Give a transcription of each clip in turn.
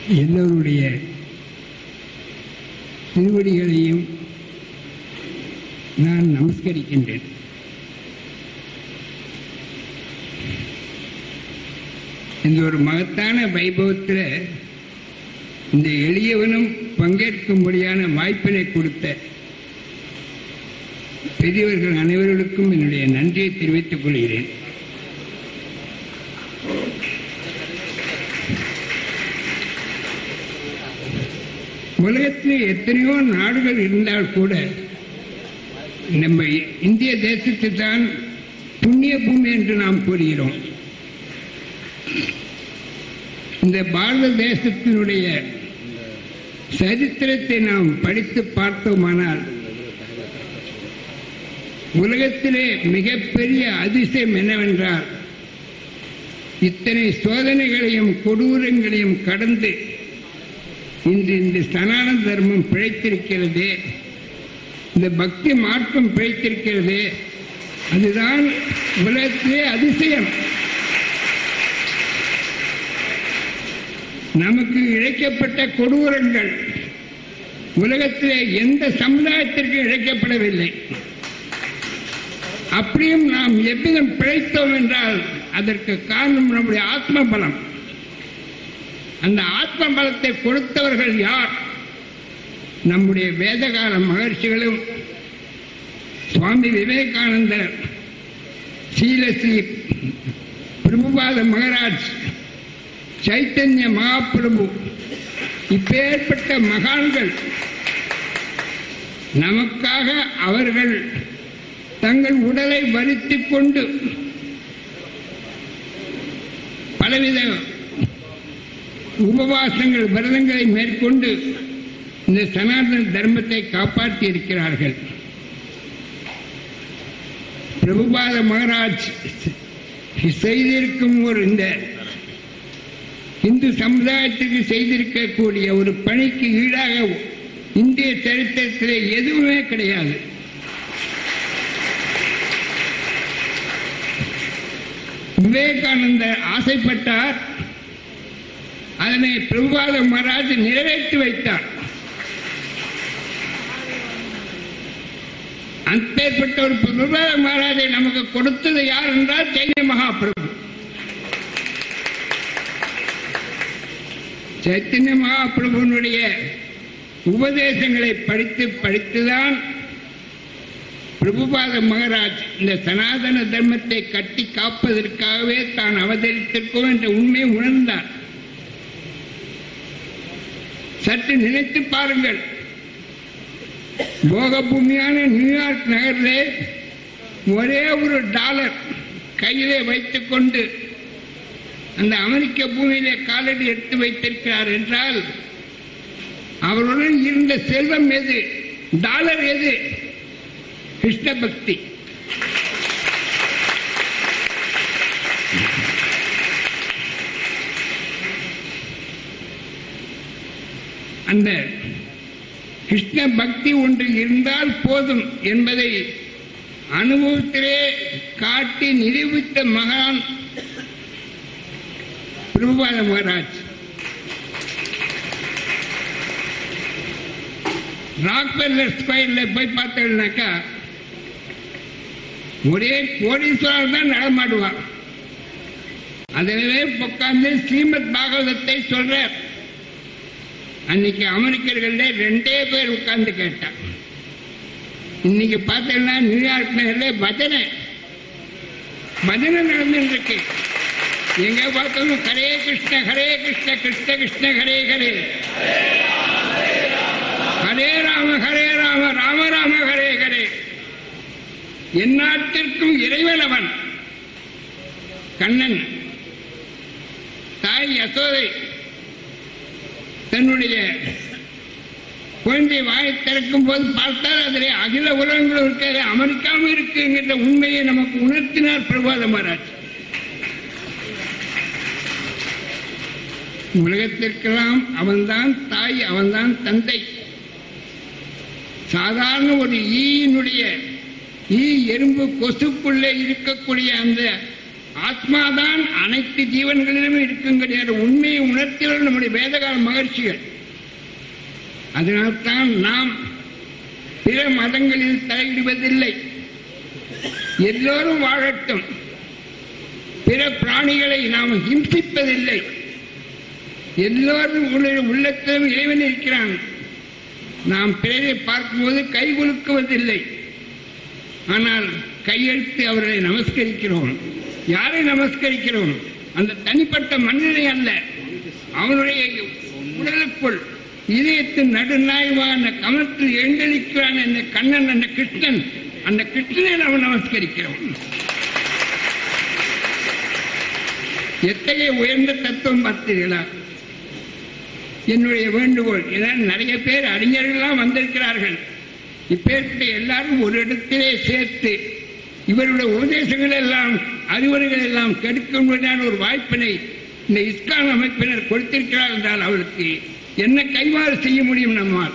எல்லோருடைய திருவடிகளையும் நான் நமஸ்கரிக்கின்றேன் இந்த ஒரு மகத்தான வைபவத்தில் இந்த எளியவனும் பங்கேற்கும்படியான வாய்ப்பினை கொடுத்த பெரியவர்கள் அனைவர்களுக்கும் என்னுடைய நன்றியை தெரிவித்துக் கொள்கிறேன் உலகத்தில் எத்தனையோ நாடுகள் இருந்தால் கூட நம்ம இந்திய தேசத்தை தான் புண்ணிய பூமி என்று நாம் கூறுகிறோம் இந்த பாரத தேசத்தினுடைய சரித்திரத்தை நாம் படித்து பார்த்தோமானால் உலகத்திலே மிகப்பெரிய அதிசயம் என்னவென்றால் இத்தனை சோதனைகளையும் கொடூரங்களையும் கடந்து இன்று இந்த சனாதன தர்மம் பிழைத்திருக்கிறதே இந்த பக்தி மார்க்கம் பிழைத்திருக்கிறதே அதுதான் உலகத்திலே அதிசயம் நமக்கு இழைக்கப்பட்ட கொடூரங்கள் உலகத்திலே எந்த சமுதாயத்திற்கும் இழைக்கப்படவில்லை அப்படியும் நாம் எவ்விதம் பிழைத்தோம் என்றால் அதற்கு காரணம் நம்முடைய ஆத்ம பலம் அந்த ஆத்ம பலத்தை கொடுத்தவர்கள் யார் நம்முடைய வேதகால மகர்ஷிகளும் சுவாமி விவேகானந்தர் ஸ்ரீலஸ்ரீ பிரபுபாத மகராஜ் சைத்தன்ய மகாபிரபு இப்பேற்பட்ட மகான்கள் நமக்காக அவர்கள் தங்கள் உடலை வருத்திக் கொண்டு பலவித உபவாசங்கள் விரதங்களை மேற்கொண்டு இந்த சனாதன தர்மத்தை காப்பாற்றி இருக்கிறார்கள் பிரபுபாத மகராஜ் செய்திருக்கும் ஒரு இந்த இந்து சமுதாயத்துக்கு செய்திருக்கக்கூடிய ஒரு பணிக்கு ஈடாக இந்திய சரித்திரத்திலே எதுவுமே கிடையாது விவேகானந்தர் ஆசைப்பட்டார் அதனை பிரபுபாத மகாராஜ் நிறைவேற்றி வைத்தார் அப்பேற்பட்ட ஒரு பிரபுபாத மகாராஜை நமக்கு கொடுத்தது யார் என்றால் சைன மகாபிரபு சைத்தன்ய மகாபிரபுனுடைய உபதேசங்களை படித்து படித்துதான் பிரபுபாத மகராஜ் இந்த சனாதன தர்மத்தை கட்டி காப்பதற்காகவே தான் அவதரித்திருக்கோம் என்ற உண்மையை உணர்ந்தார் சற்று நினைத்து பாருங்கள் போக பூமியான நியூயார்க் நகரிலே ஒரே ஒரு டாலர் கையிலே வைத்துக் கொண்டு அந்த அமெரிக்க பூமியிலே காலடி எடுத்து வைத்திருக்கிறார் என்றால் அவருடன் இருந்த செல்வம் எது டாலர் எது கிருஷ்ண பக்தி அந்த கிருஷ்ண பக்தி ஒன்று இருந்தால் போதும் என்பதை அனுபவத்திலே காட்டி நிரூபித்த மகான் பிரபுபாத மகாராஜ் ராக்வெல்லர் ஸ்கொயர்ல போய் பார்த்தீங்கன்னாக்கா ஒரே கோடீஸ்வரர் தான் நடமாடுவார் அதிலே உட்கார்ந்து ஸ்ரீமத் பாகவதத்தை சொல்றார் அன்னைக்கு அமெரிக்கர்கள்ல ரெண்டே பேர் உட்கார்ந்து கேட்டான் இன்னைக்கு பார்த்தீங்கன்னா நியூயார்க் நகர்ல பஜனை பஜனை நடந்துட்டு இருக்கு எங்க பார்த்தாலும் ஹரே கிருஷ்ண ஹரே கிருஷ்ண கிருஷ்ண கிருஷ்ண ஹரே ஹரே ஹரே ராம ஹரே ராம ராம ராம ஹரே ஹரே எந்நாட்டிற்கும் இறைவன் அவன் கண்ணன் தாய் யசோதை தன்னுடைய குழந்தை வாயை திறக்கும் போது பார்த்தால் அதிலே அகில உலகங்களும் இருக்கிறது அமெரிக்காவும் இருக்கு என்கிற உண்மையை நமக்கு உணர்த்தினார் பிரபாத மகாராஜ் உலகத்திற்கெல்லாம் அவன்தான் தாய் அவன்தான் தந்தை சாதாரண ஒரு ஈயினுடைய ஈ எறும்பு கொசுக்குள்ளே இருக்கக்கூடிய அந்த ஆத்மாதான் அனைத்து ஜீவன்களிலும் இருக்குங்கிற உண்மையை உணர்த்தியவர் நம்முடைய வேதகால மகிழ்ச்சிகள் அதனால்தான் நாம் பிற மதங்களில் தலையிடுவதில்லை எல்லோரும் வாழட்டும் பிற பிராணிகளை நாம் ஹிம்சிப்பதில்லை எல்லோரும் உள்ள உள்ளத்திலும் இறைவன் இருக்கிறான் நாம் பிறரை பார்க்கும்போது கை குலுக்குவதில்லை ஆனால் கையெழுத்து அவர்களை நமஸ்கரிக்கிறோம் யாரை நமஸ்கரிக்கிறோம் அந்த தனிப்பட்ட மனிதனை அல்ல அவனுடைய உடலுக்குள் இதயத்தின் நடுநாயகமாக அந்த கமலத்தில் எழுந்தளிக்கிறான் அந்த கண்ணன் அந்த கிருஷ்ணன் அந்த கிருஷ்ணனை நாம் நமஸ்கரிக்கிறோம் எத்தகைய உயர்ந்த தத்துவம் பார்த்தீர்களா என்னுடைய வேண்டுகோள் ஏன்னா நிறைய பேர் அறிஞர்கள்லாம் வந்திருக்கிறார்கள் இப்பேற்பட்ட எல்லாரும் ஒரு இடத்திலே சேர்த்து இவருடைய உபதேசங்கள் எல்லாம் அறிவுரைகள் எல்லாம் கெடுக்கும்படியான ஒரு வாய்ப்பினை இந்த இஸ்கான் அமைப்பினர் கொடுத்திருக்கிறார் என்றால் அவருக்கு என்ன கைமாறு செய்ய முடியும் நம்மால்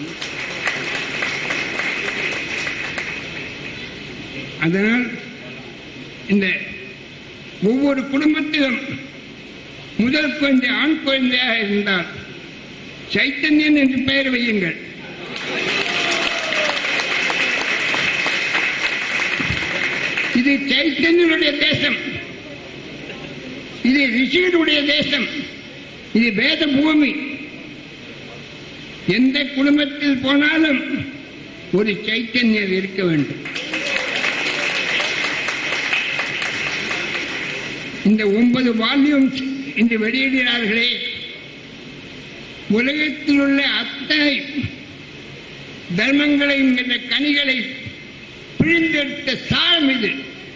அதனால் இந்த ஒவ்வொரு குடும்பத்திலும் முதல் குழந்தை ஆண் குழந்தையாக இருந்தால் சைத்தன்யன் என்று பெயர் வையுங்கள் இது சைத்தன்யனுடைய தேசம் இது ரிஷிகளுடைய தேசம் இது வேத பூமி எந்த குடும்பத்தில் போனாலும் ஒரு சைத்தன்யம் இருக்க வேண்டும் இந்த ஒன்பது வால்யூம்ஸ் இன்று வெளியிடுகிறார்களே உலகத்தில் உள்ள அத்தனை தர்மங்களை என்கிற கனிகளை பிழிந்தெடுத்த சாரம் இது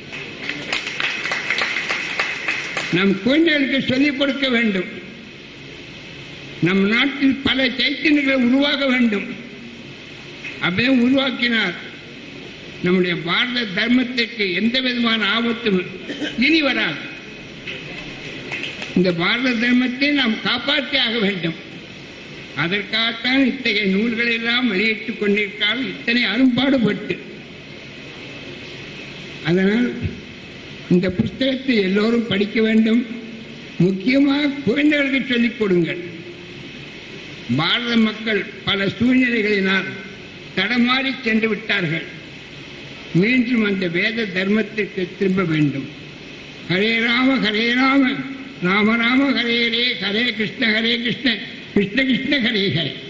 நம் குழந்தைகளுக்கு சொல்லிக் கொடுக்க வேண்டும் நம் நாட்டில் பல சைத்தன்யங்களை உருவாக வேண்டும் அப்படியே உருவாக்கினார் நம்முடைய பாரத தர்மத்திற்கு எந்த விதமான ஆபத்தும் இனி வராது இந்த பாரத தர்மத்தை நாம் காப்பாற்றி ஆக வேண்டும் அதற்காகத்தான் இத்தகைய நூல்களை எல்லாம் வெளியிட்டுக் கொண்டிருக்கிறார்கள் இத்தனை அரும்பாடுபட்டு அதனால் இந்த புஸ்தகத்தை எல்லோரும் படிக்க வேண்டும் முக்கியமாக குழந்தைகளுக்கு சொல்லிக் கொடுங்கள் பாரத மக்கள் பல சூழ்நிலைகளினால் தடமாறி சென்று விட்டார்கள் மீண்டும் அந்த வேத தர்மத்திற்கு திரும்ப வேண்டும் ஹரே ராம ஹரே ராம ராம ராம ஹரே ஹரே ஹரே கிருஷ்ண ஹரே கிருஷ்ண கிருஷ்ண கிருஷ்ண ஹரே ஹரே